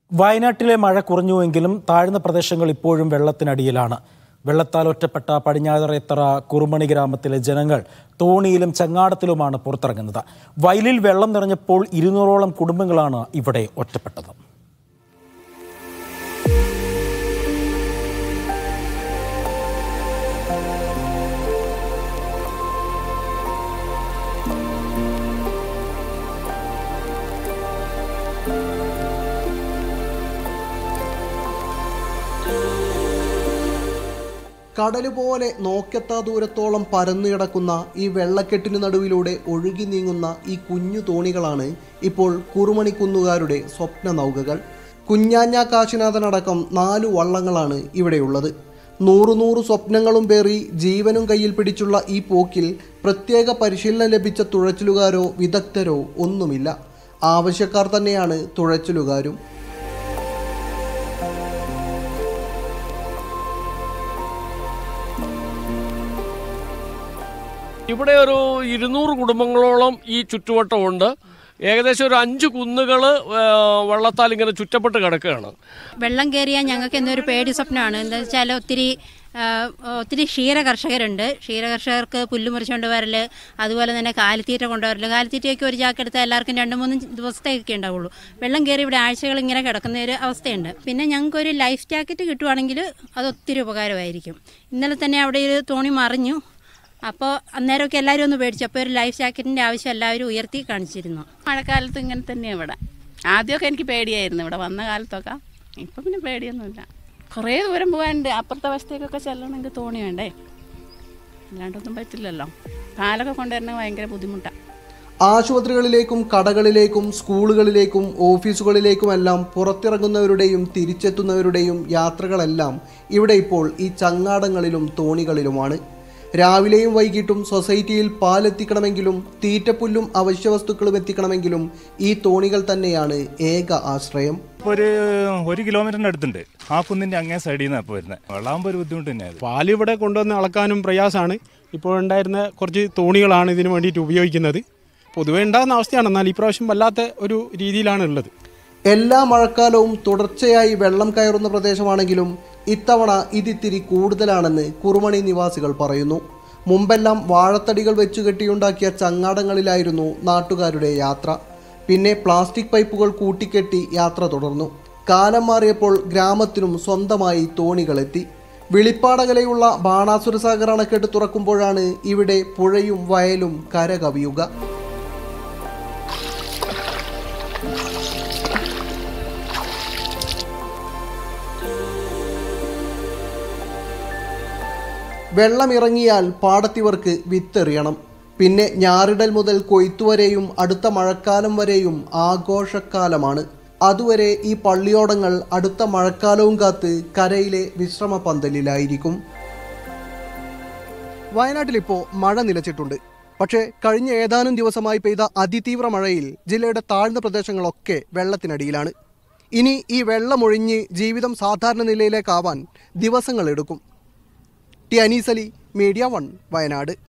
വയനാട്ടിലെ മഴ കുറഞ്ഞുവെങ്കിലും താഴ്ന്ന പ്രദേശങ്ങൾ ഇപ്പോഴും വെള്ളത്തിനടിയിലാണ് വെള്ളത്താൽ ഒറ്റപ്പെട്ട പടിഞ്ഞാറേത്തറ കുറുമണി ഗ്രാമത്തിലെ ജനങ്ങൾ തോണിയിലും ചങ്ങാടത്തിലുമാണ് പുറത്തിറങ്ങുന്നത് വയലിൽ വെള്ളം നിറഞ്ഞപ്പോൾ ഇരുന്നൂറോളം കുടുംബങ്ങളാണ് ഇവിടെ ഒറ്റപ്പെട്ടത് കടല് പോലെ നോക്കെത്താ ദൂരത്തോളം പരന്നു കിടക്കുന്ന ഈ വെള്ളക്കെട്ടിന് നടുവിലൂടെ ഒഴുകി നീങ്ങുന്ന ഈ കുഞ്ഞു തോണികളാണ് ഇപ്പോൾ കുറുമണിക്കുന്നുകാരുടെ സ്വപ്ന നൗകകൾ കുഞ്ഞാഞ്ഞ കാശിനാഥനടക്കം നാലു വള്ളങ്ങളാണ് ഇവിടെയുള്ളത് നൂറു നൂറ് സ്വപ്നങ്ങളും പേറി ജീവനും കയ്യിൽ പിടിച്ചുള്ള ഈ പോക്കിൽ പ്രത്യേക പരിശീലനം ലഭിച്ച തുഴച്ചിലുകാരോ വിദഗ്ധരോ ഒന്നുമില്ല ആവശ്യക്കാർ തന്നെയാണ് തുഴച്ചിലുകാരും ഇവിടെ ഒരു ഇരുന്നൂറ് കുടുംബങ്ങളോളം ഈ ചുറ്റുവട്ടമുണ്ട് ഏകദേശം ഒരു അഞ്ച് കുന്നുകൾ വെള്ളത്താൽ ഇങ്ങനെ ചുറ്റപ്പെട്ട് കിടക്കുകയാണ് വെള്ളം കയറിയാൽ ഞങ്ങൾക്ക് എന്നൊരു പേടി സ്വപ്നമാണ് എന്താ വെച്ചാൽ ഒത്തിരി ആ, ഒത്തിരി ക്ഷീര കർഷകരുണ്ട് ക്ഷീര കർഷകർക്ക് പുല്ല് മുറിച്ചുകൊണ്ട് വരല് അതുപോലെ തന്നെ കാലിത്തീറ്റ കൊണ്ടുവരല് കാലിത്തീറ്റയൊക്കെ ഒരു ചാക്ക് എടുത്താൽ എല്ലാവർക്കും രണ്ട് മൂന്ന് ദിവസത്തേക്കൊക്കെ ഉണ്ടാവുള്ളൂ വെള്ളം കയറി ഇവിടെ ആഴ്ചകൾ ഇങ്ങനെ കിടക്കുന്ന ഒരു അവസ്ഥയുണ്ട് പിന്നെ ഞങ്ങൾക്കൊരു ലൈഫ് ജാക്കറ്റ് കിട്ടുവാണെങ്കിൽ അത് ഒത്തിരി ഉപകാരമായിരിക്കും ഇന്നലെ തന്നെ അവിടെ ഒരു തോണി മറിഞ്ഞു അപ്പോൾ അന്നേരമൊക്കെ എല്ലാവരും ഒന്ന് പേടിച്ചു അപ്പോൾ ഒരു ലൈഫ് ജാക്കറ്റിൻ്റെ ആവശ്യം എല്ലാവരും ഉയർത്തി കാണിച്ചിരുന്നു മഴക്കാലത്ത് ഇങ്ങനെ തന്നെയാണ് ഇവിടെ ആദ്യമൊക്കെ എനിക്ക് പേടിയായിരുന്നു ഇവിടെ വന്ന കാലത്തൊക്കെ ഇപ്പം പിന്നെ പേടിയൊന്നുമില്ല കുറേ ദൂരം പോകാനുണ്ട് അപ്പുറത്തെ വശത്തേക്കൊക്കെ ചെല്ലണമെങ്കിൽ തോണി വേണ്ടേ അല്ലാണ്ടൊന്നും പറ്റില്ലല്ലോ കാലൊക്കെ കൊണ്ടുവരണമെങ്കിൽ ഭയങ്കര ബുദ്ധിമുട്ടാണ് ആശുപത്രികളിലേക്കും കടകളിലേക്കും സ്കൂളുകളിലേക്കും ഓഫീസുകളിലേക്കുമെല്ലാം പുറത്തിറങ്ങുന്നവരുടെയും തിരിച്ചെത്തുന്നവരുടെയും യാത്രകളെല്ലാം ഇവിടെ ഇപ്പോൾ ഈ ചങ്ങാടങ്ങളിലും തോണികളിലുമാണ് രാവിലെയും വൈകിട്ടും സൊസൈറ്റിയിൽ പാലെത്തിക്കണമെങ്കിലും തീറ്റപ്പുല്ലും അവശ്യവസ്തുക്കളും എത്തിക്കണമെങ്കിലും ഈ തോണികൾ തന്നെയാണ് ഏക ആശ്രയം ഇപ്പോൾ ഒരു ഒരു കിലോമീറ്ററിൻ്റെ അടുത്തുണ്ട് ആ കുന്നിൻ്റെ അങ്ങേ സൈഡിൽ നിന്നാണ് ഇപ്പോൾ വരുന്നത് വെള്ളമാകുമ്പോൾ ഒരു ബുദ്ധിമുട്ട് തന്നെയാണ് പാല് ഇവിടെ കൊണ്ടുവന്ന് അളക്കാനും പ്രയാസമാണ് ഇപ്പോൾ ഉണ്ടായിരുന്ന കുറച്ച് തോണികളാണ് ഇതിനു വേണ്ടിയിട്ട് ഉപയോഗിക്കുന്നത് പൊതുവേ ഉണ്ടാകുന്ന അവസ്ഥയാണ് എന്നാൽ ഇപ്രാവശ്യം വല്ലാത്ത ഒരു രീതിയിലാണ് ഉള്ളത് എല്ലാ മഴക്കാലവും തുടർച്ചയായി വെള്ളം കയറുന്ന പ്രദേശമാണെങ്കിലും ഇത്തവണ ഇതിത്തിരി കൂടുതലാണെന്ന് കുറുമണി നിവാസികൾ പറയുന്നു മുമ്പെല്ലാം വാഴത്തടികൾ വെച്ച് കെട്ടിയുണ്ടാക്കിയ ചങ്ങാടങ്ങളിലായിരുന്നു നാട്ടുകാരുടെ യാത്ര പിന്നെ പ്ലാസ്റ്റിക് പൈപ്പുകൾ കൂട്ടിക്കെട്ടി യാത്ര തുടർന്നു കാലം മാറിയപ്പോൾ ഗ്രാമത്തിനും സ്വന്തമായി തോണികളെത്തി വിളിപ്പാടകലയുള്ള ബാണാസുര സാഗർ അണക്കെട്ട് തുറക്കുമ്പോഴാണ് ഇവിടെ പുഴയും വയലും കര കവിയുക വെള്ളമിറങ്ങിയാൽ പാടത്തിവർക്ക് വിത്തെറിയണം പിന്നെ ഞാറിടൽ മുതൽ കൊയ്ത്തുവരെയും അടുത്ത മഴക്കാലം വരെയും ആഘോഷക്കാലമാണ് അതുവരെ ഈ പള്ളിയോടങ്ങൾ അടുത്ത മഴക്കാലവും കാത്ത് കരയിലെ വിശ്രമ പന്തലിലായിരിക്കും വയനാട്ടിലിപ്പോൾ മഴ നിലച്ചിട്ടുണ്ട് പക്ഷേ കഴിഞ്ഞ ഏതാനും ദിവസമായി പെയ്ത അതിതീവ്ര മഴയിൽ ജില്ലയുടെ താഴ്ന്ന പ്രദേശങ്ങളൊക്കെ വെള്ളത്തിനടിയിലാണ് ഇനി ഈ വെള്ളമൊഴിഞ്ഞ് ജീവിതം സാധാരണ നിലയിലേക്കാവാൻ ദിവസങ്ങളെടുക്കും T Aneesali Media One Wayanad